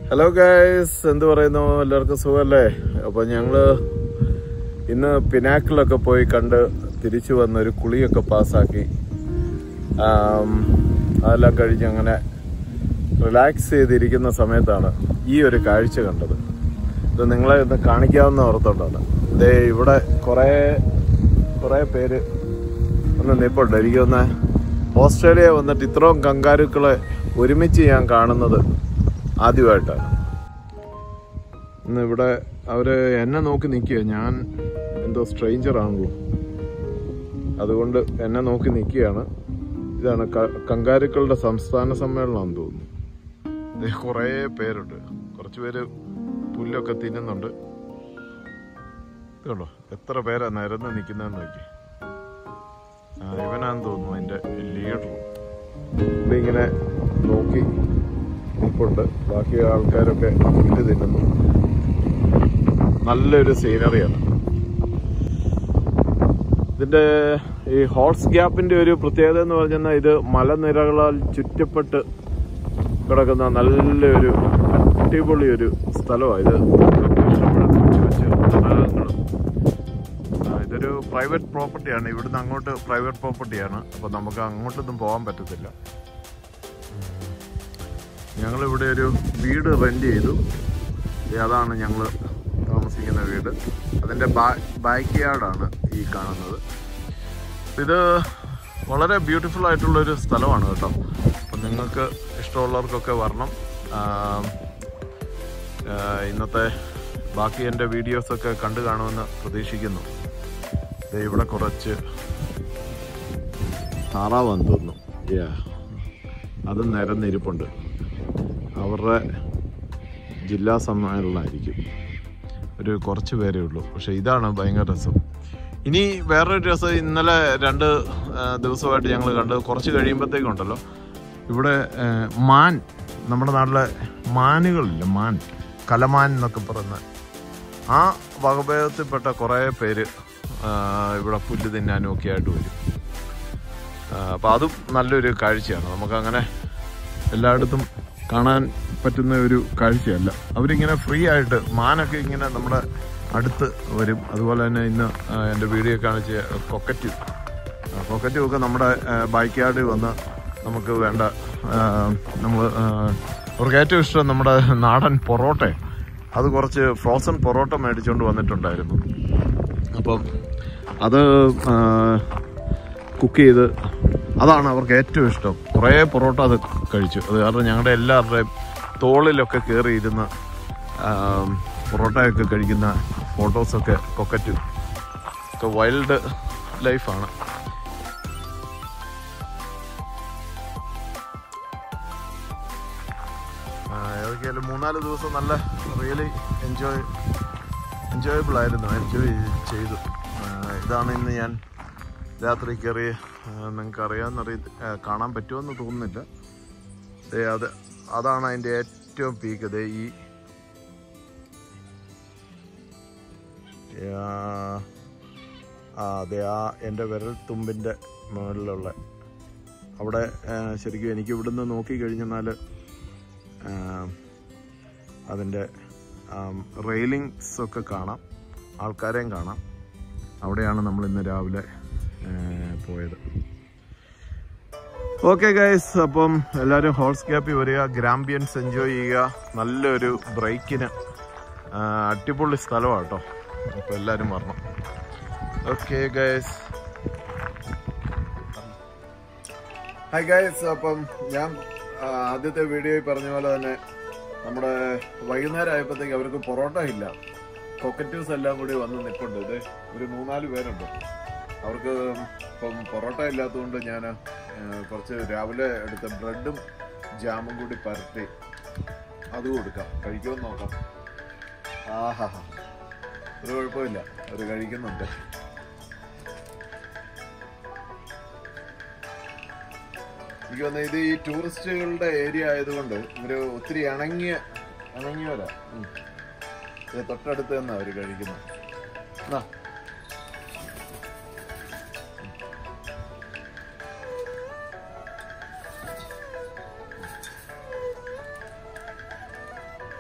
Hello guys എന്ത് പറയുന്നു എല്ലാവർക്കും സുഖമല്ലേ അപ്പൊ ഞങ്ങള് ഇന്ന് പിനാക്കിലൊക്കെ പോയി കണ്ട് തിരിച്ചു വന്ന് ഒരു കുളിയൊക്കെ പാസ്സാക്കി ആം, അതെല്ലാം കഴിഞ്ഞ് അങ്ങനെ റിലാക്സ് ചെയ്തിരിക്കുന്ന സമയത്താണ് ഈ ഒരു കാഴ്ച കണ്ടത് ഇത് നിങ്ങളെ ഒന്ന് കാണിക്കാവുന്ന ഓർത്തോണ്ടാണ് ദേ ഇവിടെ കുറേ കുറേ പേര് ഒന്ന് നിപ്പുണ്ട് എനിക്ക് ഒന്ന് ഓസ്ട്രേലിയ വന്നിട്ട് ഇത്രയും കങ്കാരുക്കളെ ഒരുമിച്ച് ഞാൻ കാണുന്നത് ആദ്യമായിട്ടാണ് ഇന്ന് ഇവിടെ അവര് എന്നെ നോക്കി നിൽക്കുക ഞാൻ എന്തോ സ്ട്രേഞ്ചർ ആണല്ലോ അതുകൊണ്ട് എന്നെ നോക്കി നിൽക്കുകയാണ് ഇതാണ് ക- കങ്കാരുക്കളുടെ സംസ്ഥാന സമ്മേളനമാണെന്ന് തോന്നുന്നു ദേ കുറേ പേരുണ്ട് കുറച്ച് പേര് പുല്ലൊക്കെ തിന്നുന്നുണ്ട് ഇതുണ്ടോ എത്ര പേരാ നിരന്ന് നിൽക്കുന്നതെന്ന് നോക്കി ആ, ഇവനാന്ന് തോന്നുന്നു അതിന്റെ ലീഡർ ഇവിടെ ഇങ്ങനെ നോക്കി നിൽപ്പുണ്ട് ബാക്കി ആൾക്കാരൊക്കെ പുല്ല് തിന്നുന്നു നല്ലൊരു സീനറിയാണ് ഇതിന്റെ ഈ ഹോൾസ് ഗ്യാപ്പിന്റെ ഒരു പ്രത്യേകത എന്ന് പറഞ്ഞാൽ ഇത് മലനിരകളാൽ ചുറ്റപ്പെട്ട് കിടക്കുന്ന നല്ലൊരു അടിപൊളി ഒരു സ്ഥലമാണ് ഇത് കൊച്ചു കൊച്ചു തടാകങ്ങളും ആ, ഇതൊരു പ്രൈവറ്റ് പ്രോപ്പർട്ടിയാണ് ഇവിടുന്ന് അങ്ങോട്ട് പ്രൈവറ്റ് പ്രോപ്പർട്ടിയാണ് അപ്പോൾ നമുക്ക് അങ്ങോട്ടൊന്നും പോകാൻ പറ്റത്തില്ല ഞങ്ങൾ ഇവിടെ ഒരു വീട് റെന്റ് ചെയ്തു ദേ അതാണ് ഞങ്ങൾ താമസിക്കുന്ന വീട് അതിൻ്റെ ബാക്ക് യാർഡാണ് ഈ കാണുന്നത് ഇത് വളരെ ബ്യൂട്ടിഫുൾ ആയിട്ടുള്ളൊരു സ്ഥലമാണ് കേട്ടോ അപ്പം നിങ്ങൾക്ക് ഇഷ്ടമുള്ളവർക്കൊക്കെ വരണം ആ, ആ, ഇന്നത്തെ ബാക്കി എൻ്റെ വീഡിയോസൊക്കെ കണ്ടു കാണുമെന്ന് പ്രതീക്ഷിക്കുന്നു ദേ ഇവിടെ കുറച്ച് താറാവാന്ന് തോന്നുന്നു Yeah. അത് നിരന്നിരിപ്പുണ്ട് അവരുടെ ജില്ലാ സമ്മേളനമായിരിക്കും ഒരു കുറച്ച് പേരേ ഉള്ളൂ പക്ഷെ ഇതാണ് ഭയങ്കര രസം ഇനി വേറൊരു രസം ഇന്നലെ രണ്ട് ആ, ദിവസമായിട്ട് ഞങ്ങൾ കണ്ട് കുറച്ച് കഴിയുമ്പോഴത്തേക്കുണ്ടല്ലോ ഇവിടെ ആ, മാൻ നമ്മുടെ നാട്ടിലെ മാനുകളില്ല മാൻ കലമാൻ എന്നൊക്കെ പറയുന്ന ആ വകഭേദത്തിൽപ്പെട്ട കുറേ പേര് ആ, ഇവിടെ പുല്ല് തിന്നാനും ഒക്കെ ആയിട്ട് വരും അപ്പോൾ അതും നല്ലൊരു കാഴ്ചയാണ് നമുക്കങ്ങനെ എല്ലായിടത്തും കാണാൻ പറ്റുന്ന ഒരു കാഴ്ചയല്ല അവരിങ്ങനെ ഫ്രീ ആയിട്ട് മാനൊക്കെ ഇങ്ങനെ നമ്മുടെ അടുത്ത് വരും അതുപോലെ തന്നെ ഇന്ന് ആ, എൻ്റെ വീഡിയോ കാണിച്ച കൊക്കറ്റ് കൊക്കറ്റും ഒക്കെ നമ്മുടെ ബൈക്ക് യാർഡിൽ വന്ന് നമുക്ക് വേണ്ട നമ്മൾ അവർക്ക് ഏറ്റവും ഇഷ്ടം നമ്മുടെ നാടൻ പൊറോട്ട അത് കുറച്ച് ഫ്രോസൺ പൊറോട്ട മേടിച്ചുകൊണ്ട് വന്നിട്ടുണ്ടായിരുന്നു അപ്പം അത് കുക്ക് ചെയ്ത് അതാണ് അവർക്ക് ഏറ്റവും ഇഷ്ടം കുറേ പൊറോട്ട അത് കഴിച്ചു അത് കാരണം ഞങ്ങളുടെ എല്ലാവരുടെയും തോളിലൊക്കെ കയറി ഇരുന്ന് ആം, പൊറോട്ടയൊക്കെ കഴിക്കുന്ന ഫോട്ടോസൊക്കെ കൊക്കറ്റ് ഒക്കെ വൈൽഡ് ലൈഫാണ് ഏതൊക്കെയായാലും മൂന്നാല് ദിവസം നല്ല റിയലി എൻജോയ് എൻജോയബിൾ ആയിരുന്നു എൻജോയ് ചെയ്തു ആ, ഇതാണ് ഇന്ന് ഞാൻ രാത്രി കയറി നിങ്ങൾക്ക് അറിയാമെന്നറിയ കാണാൻ പറ്റുമെന്ന് തോന്നുന്നില്ല ദേ അത് അതാണ് അതിൻ്റെ ഏറ്റവും പീക്ക് ദേ ഈ ആ, ആ അതെ ആ എൻ്റെ വിരൽ തുമ്പിൻ്റെ മുകളിലുള്ള അവിടെ ആ, ശരിക്കും എനിക്ക് ഇവിടുന്ന് നോക്കി കഴിഞ്ഞാൽ അതിൻ്റെ റെയിലിങ്സ് ഒക്കെ കാണാം ആൾക്കാരെയും കാണാം അവിടെയാണ് നമ്മൾ ഇന്ന് രാവിലെ ആ, പോയത് ഓക്കെ ഗൈസ് അപ്പം എല്ലാവരും ഹോൾസ് ക്യാപ്പിൽ വരിക ഗ്രാമ്പിയൻസ് എൻജോയ് ചെയ്യുക നല്ലൊരു ബ്രേക്കിന് ആ, അടിപൊളി സ്ഥലമാണ് കേട്ടോ അപ്പോൾ എല്ലാവരും വരണം ഓക്കെ ഗൈസ് ഹായ് ഗൈസ് അപ്പം ഞാൻ ആ, ആദ്യത്തെ വീഡിയോയിൽ പറഞ്ഞ പോലെ തന്നെ നമ്മുടെ വൈകുന്നേരം ആയപ്പോഴത്തേക്ക് അവർക്ക് പൊറോട്ട ഇല്ല കൊക്കറ്റൂസ് എല്ലാം കൂടി വന്ന് നിൽപ്പുണ്ട് ഇത് ഒരു മൂന്നാല് പേരുണ്ട് അവർക്ക് ഇപ്പം പൊറോട്ട ഇല്ലാത്തതുകൊണ്ട് ഞാൻ കുറച്ച് രാവിലെ എടുത്ത ബ്രെഡും ജാമും കൂടി പരത്തി അത് കൊടുക്കാം കഴിക്കുമെന്ന് നോക്കാം ആഹാ ഒരു കുഴപ്പമില്ല അവർ കഴിക്കുന്നുണ്ട് എനിക്ക് തോന്നുന്നു ഇത് ഈ ടൂറിസ്റ്റുകളുടെ ഏരിയ ആയതുകൊണ്ട് ഇവര് ഒത്തിരി ഇണങ്ങിയ ഇണങ്ങിയവരാ ഉം. ഇത് തൊട്ടടുത്ത് തന്നെ അവര് കഴിക്കുന്നത് എന്നാ.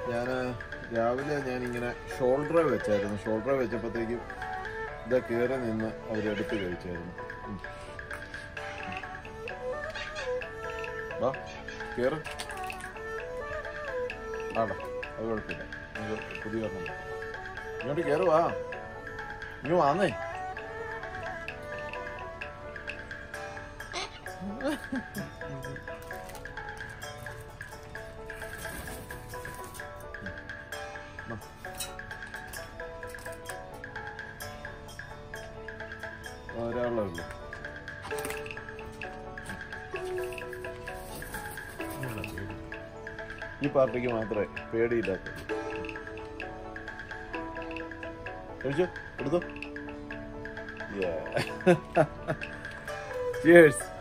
ഞാൻ രാവിലെ ഞാനിങ്ങനെ ഷോൾഡറെ വെച്ചായിരുന്നു ഷോൾഡറെ വെച്ചപ്പോഴത്തേക്കും ഇതാ കയറി നിന്ന് അവരെടുത്ത് കഴിച്ചായിരുന്നു ഉം. വാ കയറ് ആടാ അത് കുഴപ്പമില്ല നമുക്ക് പുതിയ ഒരെണ്ണം മതി. ഇങ്ങോട്ട് കയറുവാ ഇങ്ങ് വാന്നേ വാ. ആ, ഒരാളേ ഉള്ളൂ ഈ പാർട്ടിക്ക് മാത്രമേ പേടിയില്ലാത്തുള്ളൂ കഴിച്ചോ എടുത്തോ Cheers.